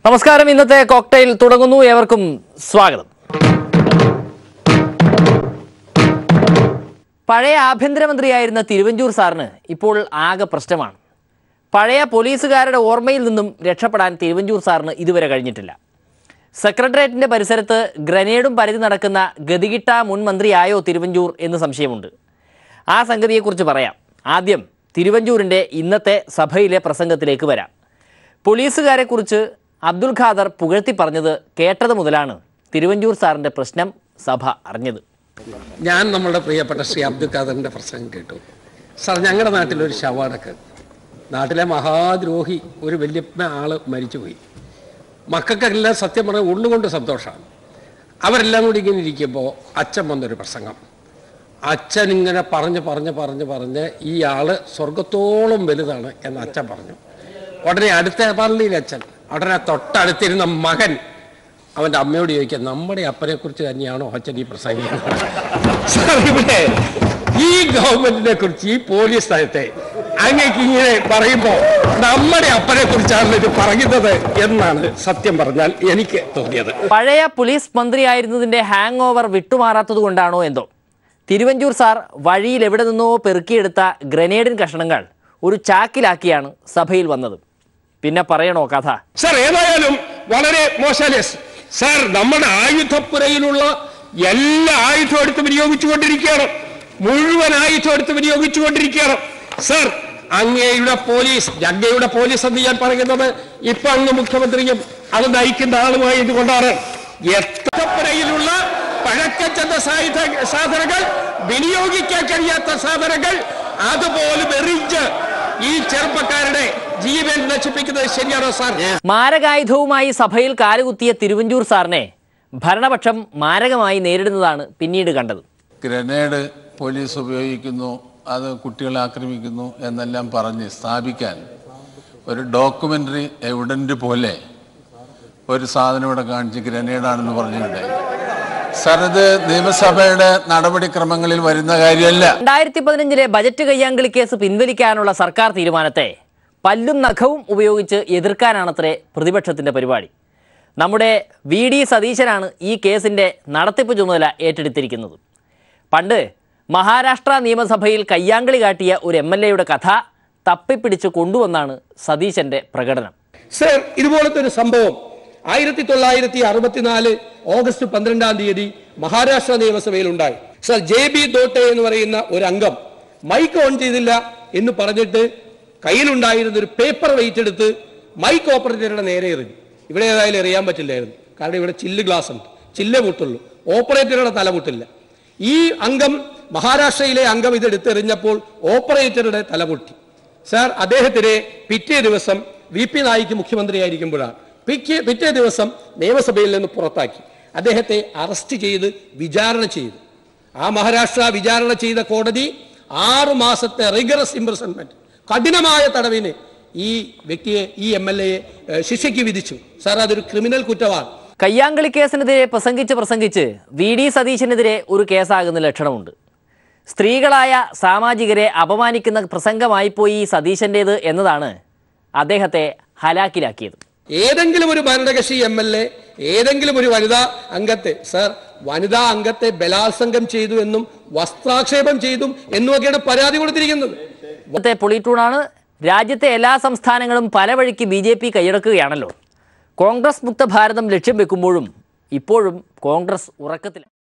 നമസ്കാരം ഇന്നത്തെ കോക്ടെയിൽ തുടങ്ങുന്നു ഏവർക്കും സ്വാഗതം പഴയ ആഭ്യന്തരമന്ത്രിയായിരുന്ന തിരുവഞ്ചൂർ സാറിന് ഇപ്പോൾ ആകെ പ്രശ്നമാണ് പഴയ പോലീസുകാരുടെ ഓർമ്മയിൽ നിന്നും രക്ഷപ്പെടാൻ തിരുവഞ്ചൂർ സാറിന് ഇതുവരെ കഴിഞ്ഞിട്ടില്ല സെക്രട്ടേറിയറ്റിന്റെ പരിസരത്ത് ഗ്രനേഡും പരതി നടക്കുന്ന ഗതികിട്ട മുൻ മന്ത്രിയായോ തിരുവഞ്ചൂർ എന്ന് സംശയമുണ്ട് ആ സംഗതിയെക്കുറിച്ച് പറയാം ആദ്യം തിരുവഞ്ചൂരിൻ്റെ ഇന്നത്തെ സഭയിലെ പ്രസംഗത്തിലേക്ക് വരാം പോലീസുകാരെക്കുറിച്ച് അബ്ദുൽ ഖാദർ പുകഴ്ത്തി പറഞ്ഞത് കേട്ടത് മുതലാണ് തിരുവഞ്ചൂർ സാറിൻ്റെ പ്രശ്നം സഭ അറിഞ്ഞത് ഞാൻ നമ്മുടെ പ്രിയപ്പെട്ട ശ്രീ അബ്ദുൽ ഖാദറിന്റെ പ്രസംഗം കേട്ടു സാർ ഞങ്ങളുടെ നാട്ടിലൊരു ശവാടക്ക് നാട്ടിലെ മഹാദ്രോഹി ഒരു വല്യപ്പ ആള് മരിച്ചുപോയി മക്കൾക്കെല്ലാം സത്യം പറഞ്ഞാൽ ഉള്ളുകൊണ്ട് സന്തോഷമാണ് അവരെല്ലാം കൂടി ഇങ്ങനെ ഇരിക്കുമ്പോൾ അച്ഛൻ വന്നൊരു പ്രസംഗം അച്ഛൻ ഇങ്ങനെ പറഞ്ഞ് പറഞ്ഞ് പറഞ്ഞ് പറഞ്ഞ് ഈ ആള് സ്വർഗത്തോളം വലുതാണ് എന്ന് അച്ഛൻ പറഞ്ഞു ഉടനെ അടുത്ത പള്ളിയിൽ അച്ഛൻ ഉടനെ തൊട്ടടുത്തിരുന്ന മകൻ അവന്റെ അമ്മയോട് ചോദിക്കുക നമ്മുടെ അപ്പനെ കുറിച്ച് തന്നെയാണോ അച്ഛൻ ഈ പ്രസംഗിക്കുന്നത് സാർ, ഇവിടെ ഈ ഗവൺമെന്റിനെ കുറിച്ച് ഈ പോലീസ് സ്ഥലത്തെ അങ്ങേക്ക് ഇങ്ങനെ പറയുമ്പോ നമ്മുടെ അപ്പനെ കുറിച്ചാണ് ഇത് പറയുന്നത് എന്നാണ് സത്യം പറഞ്ഞാൽ എനിക്ക് തോന്നിയത് പഴയ പോലീസ് മന്ത്രിയായിരുന്നതിൻ്റെ ഹാങ് ഓവർ വിട്ടുമാറാത്തത് കൊണ്ടാണോ എന്തോ തിരുവഞ്ചൂർ സാർ വഴിയിൽ എവിടെ നിന്നോ പെറുക്കിയെടുത്ത ഗ്രനേഡിൻ കഷണങ്ങൾ ഒരു ചാക്കിലാക്കിയാണ് സഭയിൽ വന്നത് പിന്നെ പറയണോ കഥ സാർ ഏതായാലും വളരെ മോശാലേ സാർ നമ്മുടെ ആയുധപ്പുരയിലുള്ള എല്ലാ ആയുധം എടുത്ത് വിനിയോഗിച്ചുകൊണ്ടിരിക്കുകയാണ് മുഴുവൻ ആയുധം എടുത്ത് വിനിയോഗിച്ചുകൊണ്ടിരിക്കുകയാണ് സാർ അങ്ങയുടെ പോലീസ് ജഗ്ഗയുടെ പോലീസ് എന്ന് ഞാൻ പറയുന്നത് ഇപ്പൊ അങ്ങ് മുഖ്യമന്ത്രിയും അത് നയിക്കുന്ന ആളുമായി ഇതുകൊണ്ടാണ് എത്തപ്പുരയിലുള്ള പഴക്കച്ചെന്ന സായുധ സാധനങ്ങൾ വിനിയോഗിക്കാൻ കഴിയാത്ത സാധനങ്ങൾ അതുപോലും എറിഞ്ച് ഈ ചെറുപ്പക്കാരുടെ ജീവൻ നശിപ്പിക്കുന്നത് ശരിയാണോ സാർ മാരകായുധവുമായി സഭയിൽ കാലുകുത്തിയ തിരുവഞ്ചൂർ സാറിനെ ഭരണപക്ഷം മാരകമായി നേരിടുന്നതാണ് പിന്നീട് കണ്ടത് ഗ്രനേഡ് പോലീസ് ഉപയോഗിക്കുന്നു അത് കുട്ടികളെ ആക്രമിക്കുന്നു എന്നെല്ലാം പറഞ്ഞ് സ്ഥാപിക്കാൻ ഒരു ഡോക്യുമെൻ്ററി എവിഡൻ്റ് പോലെ ഒരു സാധനം ഇവിടെ കാണിച്ച് ഗ്രനേഡാണെന്ന് പറഞ്ഞിട്ടുണ്ടായി സാർ ഇത് നിയമസഭയുടെ നടപടിക്രമങ്ങളിൽ വരുന്ന കാര്യമല്ല രണ്ടായിരത്തി പതിനഞ്ചിലെ ബജറ്റ് കയ്യാങ്കളി കേസ് പിൻവലിക്കാനുള്ള സർക്കാർ തീരുമാനത്തെ പല്ലും നഖവും ഉപയോഗിച്ച് എതിർക്കാനാണത്രേ പ്രതിപക്ഷത്തിന്റെ പരിപാടി നമ്മുടെ വി ഡി സതീശനാണ് ഈ കേസിന്റെ നടത്തിപ്പ് ചുമതല ഏറ്റെടുത്തിരിക്കുന്നത് പണ്ട് മഹാരാഷ്ട്ര നിയമസഭയിൽ കയ്യാങ്കളി കാട്ടിയ ഒരു എം എൽ എയുടെ കഥ തപ്പിപ്പിടിച്ച് കൊണ്ടുവന്നാണ് സതീശന്റെ പ്രകടനം സർ ഇതുപോലത്തെ ഒരു സംഭവം ആയിരത്തി തൊള്ളായിരത്തി അറുപത്തിനാല് ഓഗസ്റ്റ് പന്ത്രണ്ടാം തീയതി മഹാരാഷ്ട്ര നിയമസഭയിൽ ഉണ്ടായി സർ ജെ ബി ദോട്ടെ എന്ന് പറയുന്ന ഒരു അംഗം മൈക്ക് ഓൺ ചെയ്തില്ല എന്ന് പറഞ്ഞിട്ട് കയ്യിലുണ്ടായിരുന്ന ഒരു പേപ്പർ വെയിറ്റ് എടുത്ത് മൈക്ക് ഓപ്പറേറ്ററുടെ നേരെ എറിഞ്ഞു ഇവിടെ ഏതായാലും എറിയാൻ പറ്റില്ലായിരുന്നു കാരണം ഇവിടെ ചില്ല് ഗ്ലാസ് ഉണ്ട് ചില്ലേ മുട്ടുള്ളൂ ഓപ്പറേറ്ററുടെ തല മുട്ടില്ല ഈ അംഗം മഹാരാഷ്ട്രയിലെ അംഗം ഇത് എടുത്തെറിഞ്ഞപ്പോൾ ഓപ്പറേറ്ററുടെ തല പൊട്ടി സാർ അദ്ദേഹത്തിനെ പിറ്റേ ദിവസം വി പി നായിക്ക് മുഖ്യമന്ത്രിയായിരിക്കുമ്പോഴാണ് പിറ്റേ പിറ്റേ ദിവസം നിയമസഭയിൽ നിന്ന് പുറത്താക്കി അദ്ദേഹത്തെ അറസ്റ്റ് ചെയ്ത് വിചാരണ ചെയ്തു ആ മഹാരാഷ്ട്ര വിചാരണ ചെയ്ത കോടതി ആറു മാസത്തെ റിഗറസ് ഇംപ്രസൺമെന്റ് കഠിനമായ തടവിന് ഈ വ്യക്തിയെ ഈ എം എൽ എയെ ശിക്ഷയ്ക്ക് വിധിച്ചു സാർ അതൊരു ക്രിമിനൽ കുറ്റമാണ് കയ്യാങ്കളി കേസിനെതിരെ പ്രസംഗിച്ച് പ്രസംഗിച്ച് വി ഡി സതീശനെതിരെ ഒരു കേസാകുന്ന ലക്ഷണമുണ്ട് സ്ത്രീകളായ സാമാജികരെ അപമാനിക്കുന്ന പ്രസംഗമായിപ്പോയി ഈ സതീശൻ്റേത് എന്നതാണ് അദ്ദേഹത്തെ ഹലാക്കിലാക്കിയത് ഏതെങ്കിലും ഒരു ഭരണകക്ഷി എം എൽ എ ഏതെങ്കിലും ഒരു വനിതാ അംഗത്തെ സർ വനിതാ അംഗത്തെ ബലാത്സംഗം ചെയ്തു എന്നും വസ്ത്രാക്ഷേപം ചെയ്തും എന്നുമൊക്കെയാണ് പരാതി കൊടുത്തിരിക്കുന്നത് ഇന്നത്തെ പൊളിറ്റൂണാണ് രാജ്യത്തെ എല്ലാ സംസ്ഥാനങ്ങളും പല വഴിക്ക് ബി ജെ പി കൈയടക്കുകയാണല്ലോ കോൺഗ്രസ് മുക്ത ഭാരതം ലക്ഷ്യം വെക്കുമ്പോഴും ഇപ്പോഴും കോൺഗ്രസ് ഉറക്കത്തില്ല